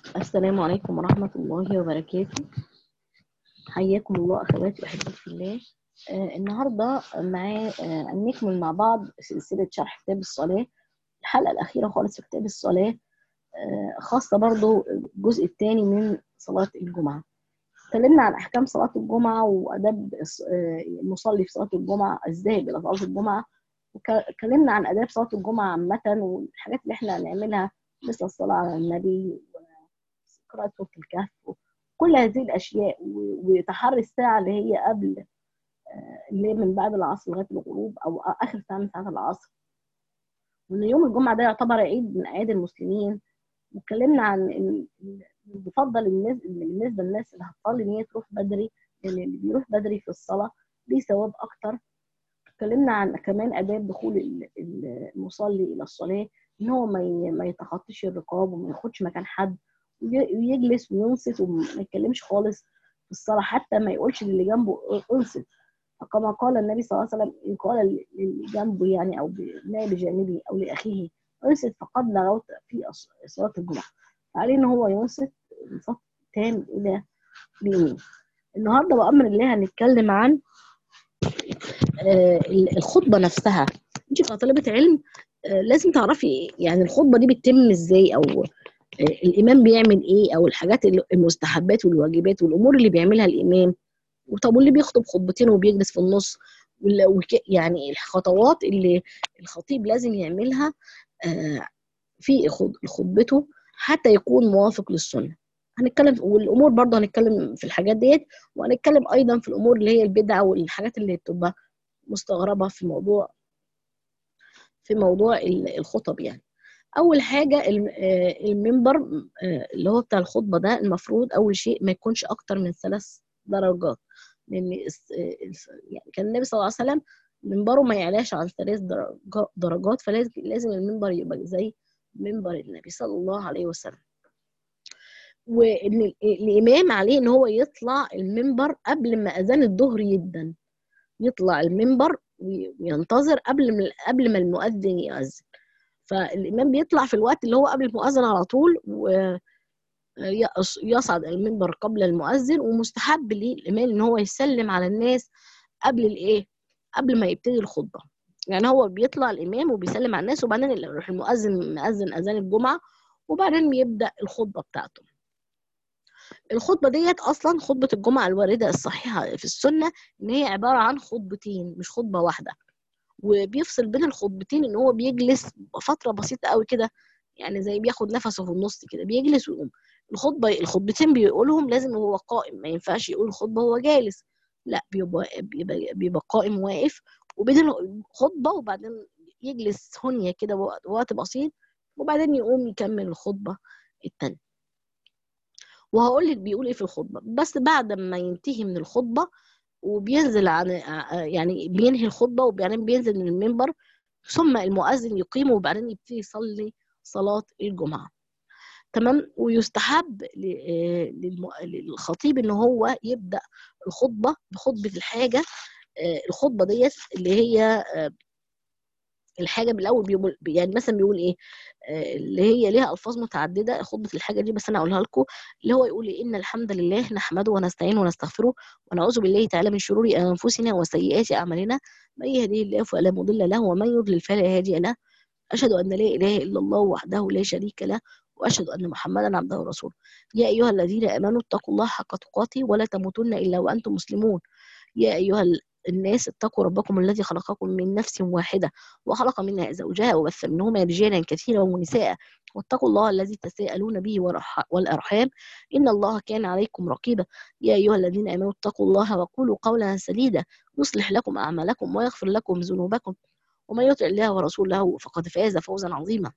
السلام عليكم ورحمة الله وبركاته حياكم الله أخواتي وأحبتي في الله آه النهاردة معاه آه نكمل مع بعض سلسلة شرح كتاب الصلاة الحلقة الأخيرة خالص في كتاب الصلاة آه خاصة برضو الجزء الثاني من صلاة الجمعة اتكلمنا عن أحكام صلاة الجمعة وأداب المصلي في صلاة الجمعة الذاهب إلى صلاة الجمعة واتكلمنا عن آداب صلاة الجمعة عامة والحاجات اللي احنا هنعملها مثل الصلاة على النبي قراءة سورة الكهف كل هذه الأشياء وتحري الساعة اللي هي قبل اللي هي من بعد العصر لغاية الغروب أو آخر ساعة من ساعات العصر وإن يوم الجمعة ده يعتبر عيد من أعياد المسلمين واتكلمنا عن إن بفضل بالنسبة للناس اللي هتصلي إن هي تروح بدري لأن اللي بيروح بدري في الصلاة ليه ثواب أكتر اتكلمنا عن كمان آداب دخول المصلي إلى الصلاة إن هو ما يتخطيش الرقاب وما ياخدش مكان حد ويجلس وينصت وما يتكلمش خالص في الصلاة حتى ما يقولش للي جنبه انصت كما قال النبي صلى الله عليه وسلم قال للي جنبه يعني أو ما بجانبه أو لأخيه انصت فقد لغوت في صلاة الجمعة فعليه إن هو ينصت انصات تام إلى اليمين النهارده بأمر الله هنتكلم عن الخطبة نفسها انت كطالبة علم لازم تعرفي يعني الخطبة دي بتتم ازاي او الامام بيعمل ايه او الحاجات المستحبات والواجبات والامور اللي بيعملها الامام وطب واللي بيخطب خطبتين وبيجلس في النص يعني الخطوات اللي الخطيب لازم يعملها في خطبته حتى يكون موافق للسنه هنتكلم والامور برضه هنتكلم في الحاجات ديت وهنتكلم ايضا في الامور اللي هي البدع والحاجات اللي بتبقى مستغربه في موضوع في موضوع الخطب يعني اول حاجه المنبر اللي هو بتاع الخطبه ده المفروض اول شيء ما يكونش اكتر من ثلاث درجات لان يعني كان النبي صلى الله عليه وسلم منبره ما يعلاش عن ثلاث درجات فلازم لازم المنبر يبقى زي منبر النبي صلى الله عليه وسلم وان الامام عليه ان هو يطلع المنبر قبل ما اذان الظهر يدن يطلع المنبر وينتظر قبل ما قبل ما المؤذن يؤذن فالامام بيطلع في الوقت اللي هو قبل المؤذن على طول ويصعد المنبر قبل المؤذن ومستحب للامام ان هو يسلم على الناس قبل الايه قبل ما يبتدي الخطبه يعني هو بيطلع الامام وبيسلم على الناس وبعدين يروح المؤذن مؤذن اذان الجمعه وبعدين بيبدا الخطبه بتاعته الخطبه ديت اصلا خطبه الجمعه الوارده الصحيحه في السنه ان هي عباره عن خطبتين مش خطبه واحده وبيفصل بين الخطبتين ان هو بيجلس فتره بسيطه قوي كده يعني زي بياخد نفسه في النص كده بيجلس ويقوم الخطبه الخطبتين بيقولهم لازم هو قائم ما ينفعش يقول الخطبه وهو جالس لا بيبقى بيبقى, بيبقى قائم واقف وبين الخطبه وبعدين يجلس هنيه كده وقت بسيط وبعدين يقوم يكمل الخطبه التانية وهقول لك بيقول ايه في الخطبه بس بعد ما ينتهي من الخطبه وبينزل عن يعني بينهي الخطبه وبعدين بينزل من المنبر ثم المؤذن يقيم وبعدين يبتدي يصلي صلاه الجمعه تمام ويستحب للخطيب ان هو يبدا الخطبه بخطبه الحاجه الخطبه ديت اللي هي الحاجه بالاول بيقول يعني مثلا بيقول ايه اللي هي ليها الفاظ متعدده خطبه الحاجه دي بس انا اقولها لكم اللي هو يقول إيه ان الحمد لله نحمده ونستعينه ونستغفره ونعوذ بالله تعالى من شرور انفسنا وسيئات اعمالنا من يهديه الله فلا مضل له ومن يضلل فلا هادي له اشهد ان لا اله الا الله وحده لا شريك له واشهد ان محمدا عبده ورسوله يا ايها الذين امنوا اتقوا الله حق تقاته ولا تموتن الا وانتم مسلمون يا ايها الناس اتقوا ربكم الذي خلقكم من نفس واحدة وخلق منها زوجها وبث منهما رجالا كثيرا ونساء واتقوا الله الذي تساءلون به والأرحام إن الله كان عليكم رقيبا يا أيها الذين آمنوا اتقوا الله وقولوا قولا سديدا يصلح لكم أعمالكم ويغفر لكم ذنوبكم ومن يطع الله ورسوله فقد فاز فوزا عظيما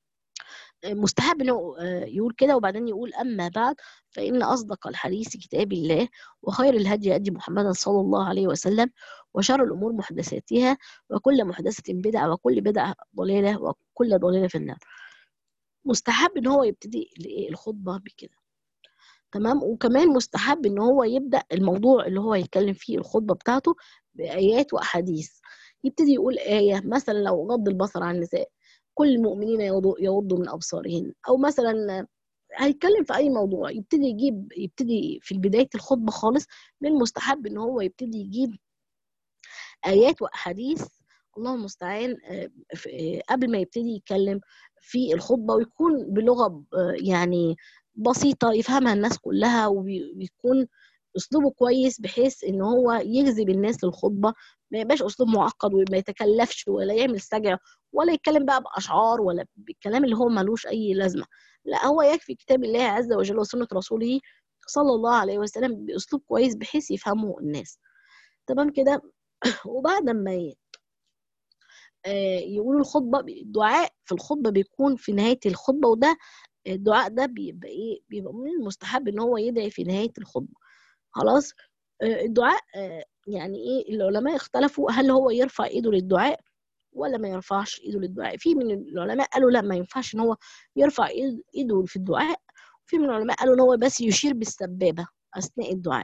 مستحب انه يقول كده وبعدين يقول اما بعد فان اصدق الحديث كتاب الله وخير الهدي هدي محمد صلى الله عليه وسلم وشر الامور محدثاتها وكل محدثه بدعه وكل بدعه ضلاله وكل ضلاله في النار مستحب ان هو يبتدي الخطبه بكده تمام وكمان مستحب ان هو يبدا الموضوع اللي هو يتكلم فيه الخطبه بتاعته بايات واحاديث يبتدي يقول ايه مثلا لو غض البصر عن النساء كل المؤمنين يغضوا من ابصارهن او مثلا هيتكلم في اي موضوع يبتدي يجيب يبتدي في بدايه الخطبه خالص من المستحب ان هو يبتدي يجيب ايات واحاديث الله المستعان قبل ما يبتدي يتكلم في الخطبه ويكون بلغه يعني بسيطه يفهمها الناس كلها ويكون اسلوبه كويس بحيث ان هو يجذب الناس للخطبه ما يبقاش اسلوب معقد وما يتكلفش ولا يعمل سجع ولا يتكلم بقى باشعار ولا بالكلام اللي هو ملوش اي لازمه لا هو يكفي كتاب الله عز وجل وسنه رسوله صلى الله عليه وسلم باسلوب كويس بحيث يفهمه الناس تمام كده وبعد ما يقولوا الخطبه الدعاء في الخطبه بيكون في نهايه الخطبه وده الدعاء ده بيبقى ايه بيبقى من المستحب ان هو يدعي في نهايه الخطبه خلاص الدعاء يعني ايه العلماء اختلفوا هل هو يرفع ايده للدعاء ولا ما يرفعش ايده للدعاء في من العلماء قالوا لا ما ينفعش ان هو يرفع ايده في الدعاء وفي من العلماء قالوا ان هو بس يشير بالسبابه اثناء الدعاء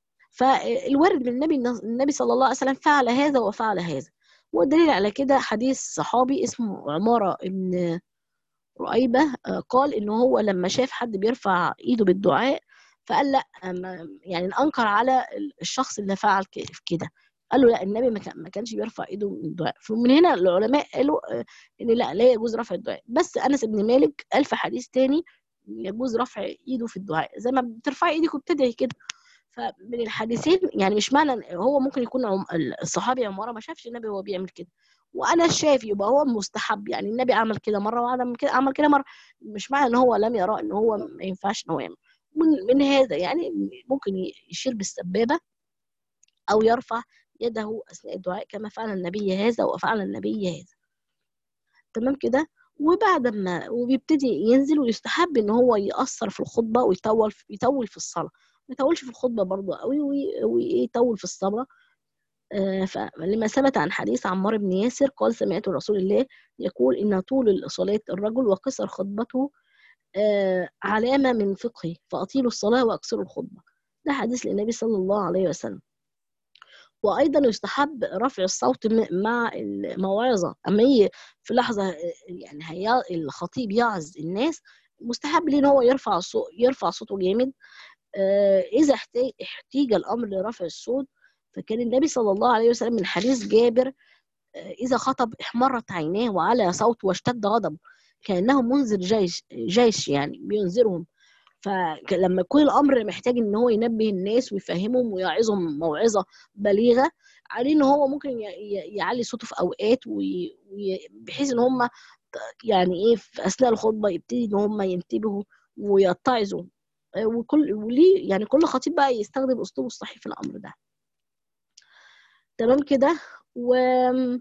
فالورد من النبي النبي صلى الله عليه وسلم فعل هذا وفعل هذا والدليل على كده حديث صحابي اسمه عمارة بن رؤيبة قال إن هو لما شاف حد بيرفع إيده بالدعاء فقال لا يعني انكر على الشخص اللي فعل كده قال له لا النبي ما كانش بيرفع ايده من الدعاء فمن هنا العلماء قالوا ان لا لا يجوز رفع الدعاء بس انس بن مالك قال في حديث تاني يجوز رفع ايده في الدعاء زي ما بترفعي ايدك وبتدعي كده فمن الحديثين يعني مش معنى هو ممكن يكون عم الصحابي عماره ما شافش النبي وهو بيعمل كده وانا شايف يبقى هو مستحب يعني النبي عمل كده مره وعمل كده عمل كده مره مش معنى ان هو لم يرى ان هو ما ينفعش ان هو يعمل من, من هذا يعني ممكن يشير بالسبابه او يرفع يده اثناء الدعاء كما فعل النبي هذا وفعل النبي هذا تمام كده وبعد ما وبيبتدي ينزل ويستحب ان هو يأثر في الخطبه ويطول يطول في الصلاه ما يطولش في الخطبه برضه قوي ويطول في الصلاه آه فلما ثبت عن حديث عمار بن ياسر قال سمعت رسول الله يقول ان طول صلاه الرجل وقصر خطبته آه علامه من فقهه فاطيلوا الصلاه واكثروا الخطبه ده حديث للنبي صلى الله عليه وسلم وايضا يستحب رفع الصوت مع الموعظه اما هي في لحظه يعني هي الخطيب يعظ الناس مستحب ليه ان هو يرفع صوت يرفع صوته جامد آه اذا احتاج احتيج الامر لرفع الصوت فكان النبي صلى الله عليه وسلم من حديث جابر آه اذا خطب احمرت عيناه وعلى صوته واشتد غضبه كانه منذر جيش جيش يعني بينذرهم فلما يكون الامر محتاج ان هو ينبه الناس ويفهمهم ويعظهم موعظه بليغه عليه ان هو ممكن يعلي صوته في اوقات بحيث ان هم يعني ايه في اثناء الخطبه يبتدي ان هم ينتبهوا ويتعظوا وكل وليه يعني كل خطيب بقى يستخدم اسلوبه الصحيح في الامر ده تمام كده وكمان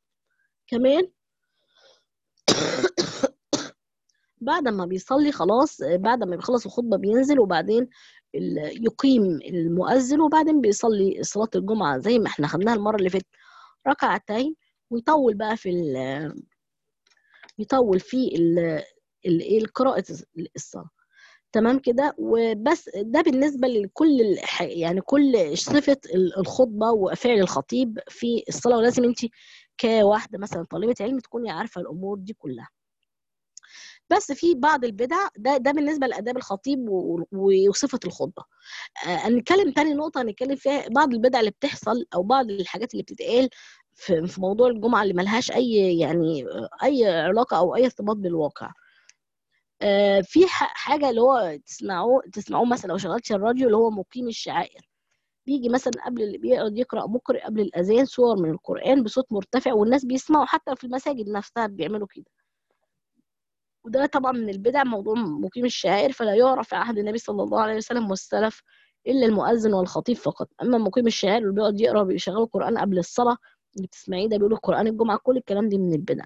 بعد ما بيصلي خلاص بعد ما بيخلص الخطبه بينزل وبعدين يقيم المؤذن وبعدين بيصلي صلاه الجمعه زي ما احنا خدناها المره اللي فاتت ركعتين ويطول بقى في ال يطول في ال قراءه الصلاه تمام كده وبس ده بالنسبه لكل يعني كل صفه الخطبه وفعل الخطيب في الصلاه ولازم انت كواحده مثلا طالبه علم تكوني عارفه الامور دي كلها بس في بعض البدع ده ده بالنسبه لاداب الخطيب وصفه الخطبه آه نتكلم تاني نقطه هنتكلم فيها بعض البدع اللي بتحصل او بعض الحاجات اللي بتتقال في, في موضوع الجمعه اللي ملهاش اي يعني اي علاقه او اي ارتباط بالواقع آه في حاجه اللي هو تسمعوه تسمعوه مثلا لو شغلتش الراديو اللي هو مقيم الشعائر بيجي مثلا قبل اللي بيقعد يقرا مقرئ قبل الاذان سور من القران بصوت مرتفع والناس بيسمعوا حتى في المساجد نفسها بيعملوا كده وده طبعا من البدع موضوع مقيم الشعائر فلا يعرف في عهد النبي صلى الله عليه وسلم والسلف الا المؤذن والخطيب فقط اما مقيم الشعائر اللي بيقعد يقرا بيشغلوا القران قبل الصلاه اللي بتسمعيه ده بيقولوا القران الجمعه كل الكلام دي من البدع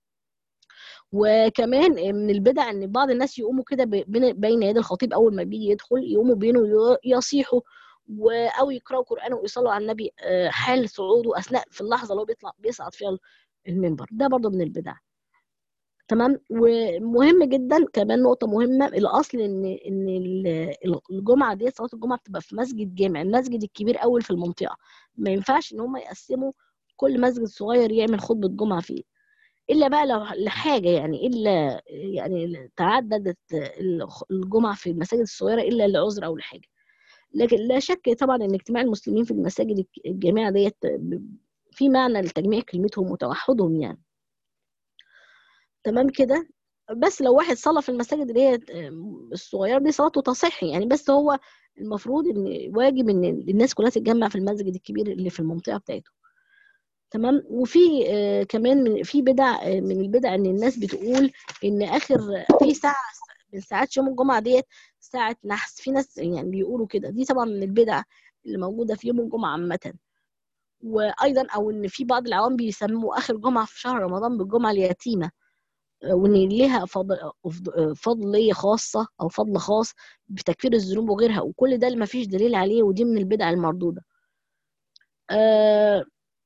وكمان من البدع ان بعض الناس يقوموا كده بين يدي الخطيب اول ما بيجي يدخل يقوموا بينه يصيحوا او يقراوا قران ويصلوا على النبي حال صعوده اثناء في اللحظه اللي هو بيطلع بيصعد فيها المنبر ده برضه من البدع تمام ومهم جدا كمان نقطه مهمه الاصل ان ان الجمعه دي صلاه الجمعه بتبقى في مسجد جامع المسجد الكبير اول في المنطقه ما ينفعش ان هم يقسموا كل مسجد صغير يعمل خطبه جمعه فيه الا بقى لو لحاجه يعني الا يعني تعددت الجمعه في المساجد الصغيره الا لعذر او لحاجه لكن لا شك طبعا ان اجتماع المسلمين في المساجد الجامعه ديت في معنى لتجميع كلمتهم وتوحدهم يعني تمام كده بس لو واحد صلى في المساجد اللي هي الصغيره دي صلاته تصح يعني بس هو المفروض ان واجب ان الناس كلها تتجمع في المسجد الكبير اللي في المنطقه بتاعته تمام وفي آه كمان من في بدع آه من البدع ان الناس بتقول ان اخر في ساعه من ساعات يوم الجمعه ديت ساعه نحس في ناس يعني بيقولوا كده دي طبعا من البدع اللي موجوده في يوم الجمعه عامه وايضا او ان في بعض العوام بيسموا اخر جمعه في شهر رمضان بالجمعه اليتيمه وان ليها فضل فضليه خاصه او فضل خاص بتكفير الذنوب وغيرها وكل ده اللي ما فيش دليل عليه ودي من البدع المردوده آه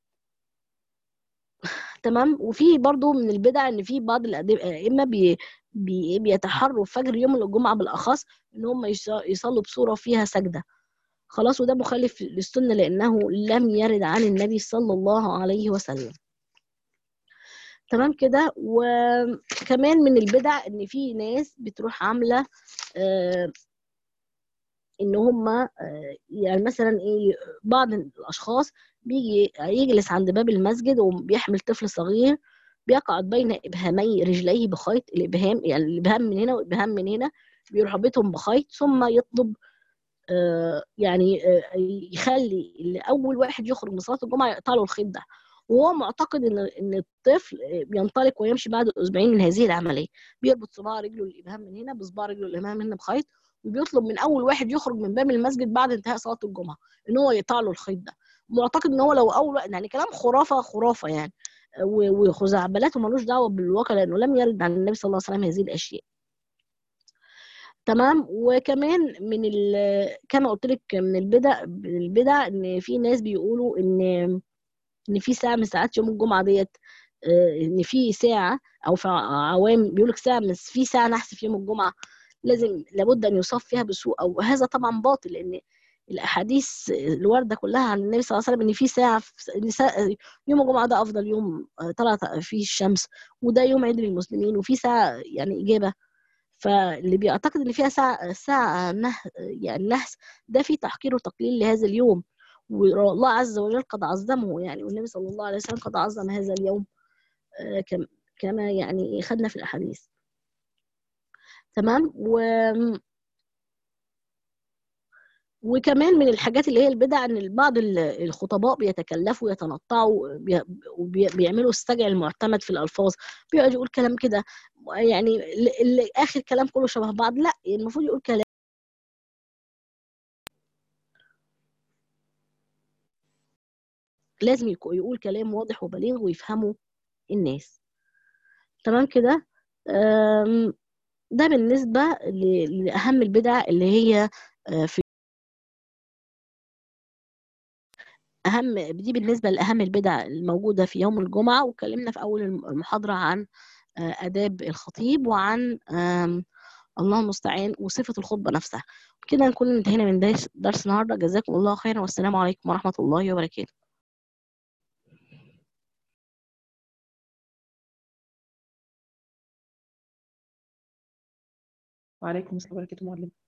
تمام وفي برضو من البدع ان في بعض الائمه بي بي بيتحروا فجر يوم الجمعه بالاخص ان هم يصلوا بصوره فيها سجده خلاص وده مخالف للسنه لانه لم يرد عن النبي صلى الله عليه وسلم تمام كده وكمان من البدع ان في ناس بتروح عامله آه ان هم آه يعني مثلا ايه بعض الاشخاص بيجي يجلس عند باب المسجد وبيحمل طفل صغير بيقعد بين ابهامي رجليه بخيط الابهام يعني الابهام من هنا والابهام من هنا بيربطهم بخيط ثم يطلب آه يعني آه يخلي اللي اول واحد يخرج من صلاه الجمعه يقطع له الخيط ده وهو معتقد ان ان الطفل بينطلق ويمشي بعد اسبوعين من هذه العمليه بيربط صباع رجله الابهام من هنا بصباع رجله الابهام من هنا بخيط وبيطلب من اول واحد يخرج من باب المسجد بعد انتهاء صلاه الجمعه ان هو يقطع له الخيط ده معتقد ان هو لو اول يعني كلام خرافه خرافه يعني وخزعبلات وملوش دعوه بالواقع لانه لم يرد عن النبي صلى الله عليه وسلم هذه الاشياء تمام وكمان من كما قلت لك من البدع من البدع ان في ناس بيقولوا ان ان في ساعه من ساعات يوم الجمعه ديت ان في ساعه او في عوام بيقول لك ساعه من في ساعه نحس في يوم الجمعه لازم لابد ان يصاب فيها بسوء او هذا طبعا باطل لان الاحاديث الوارده كلها عن النبي صلى الله عليه وسلم ان في ساعه في يوم الجمعه ده افضل يوم طلعت فيه الشمس وده يوم عيد للمسلمين وفي ساعه يعني اجابه فاللي بيعتقد ان فيها ساعه ساعه نه يعني نحس ده في تحقير وتقليل لهذا اليوم والله عز وجل قد عظمه يعني والنبي صلى الله عليه وسلم قد عظم هذا اليوم كما يعني خدنا في الاحاديث تمام و وكمان من الحاجات اللي هي البدع ان بعض الخطباء بيتكلفوا يتنطعوا وبيعملوا السجع المعتمد في الالفاظ بيقعد يقول كلام كده يعني اخر كلام كله شبه بعض لا المفروض يقول كلام لازم يقول كلام واضح وبليغ ويفهمه الناس تمام كده ده بالنسبة لأهم البدع اللي هي في أهم دي بالنسبة لأهم البدع الموجودة في يوم الجمعة واتكلمنا في أول المحاضرة عن آداب الخطيب وعن الله المستعان وصفة الخطبة نفسها كده نكون انتهينا من درس, درس النهاردة جزاكم الله خيرا والسلام عليكم ورحمة الله وبركاته وعليكم السلام ورحمة الله وبركاته معلم